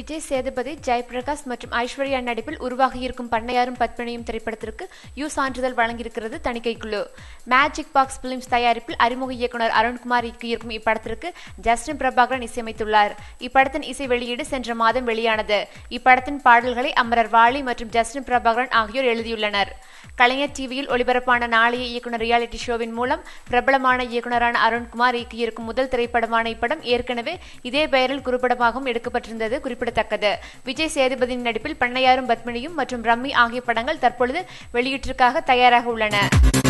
விஜய் சேதுபதி ஜெயபிரகாஷ் மற்றும் ஐஸ்வர்யா நடிப்பில் உருவாகியிருக்கும் பண்ணையாரும் பத்மினியும் திரைப்படத்திற்கு யூ சான்றிதழ் வழங்கியிருக்கிறது தணிக்கைக்குழு மேஜிக் பாக்ஸ் பிலிம்ஸ் தயாரிப்பில் அறிமுக இயக்குனர் அருண்குமார் இயக்கியிருக்கும் இப்படத்திற்கு ஜஸ்டின் பிரபாகரன் இசையமைத்துள்ளார் இப்படத்தின் இசை வெளியீடு சென்ற மாதம் வெளியானது இப்படத்தின் பாடல்களை அமரர் வாலி மற்றும் ஜஸ்டின் பிரபாகரன் ஆகியோர் எழுதியுள்ளனர் கலைஞர் டிவியில் ஒளிபரப்பான நாளைய இயக்குனர் ரியாலிட்டி ஷோவின் மூலம் பிரபலமான இயக்குனரான அருண்குமார் இயக்கியிருக்கும் முதல் திரைப்படமான இப்படம் ஏற்கனவே இதே பெயரில் குறுப்படமாகவும் எடுக்கப்பட்டிருந்தது குறிப்பிடத்தக்கது விஜய் சேதுபதியின் நடிப்பில் பண்ணையாரும் பத்மினியும் மற்றும் ரம்மி ஆகிய படங்கள் தற்பொழுது வெளியீட்டிற்காக தயாராக உள்ளன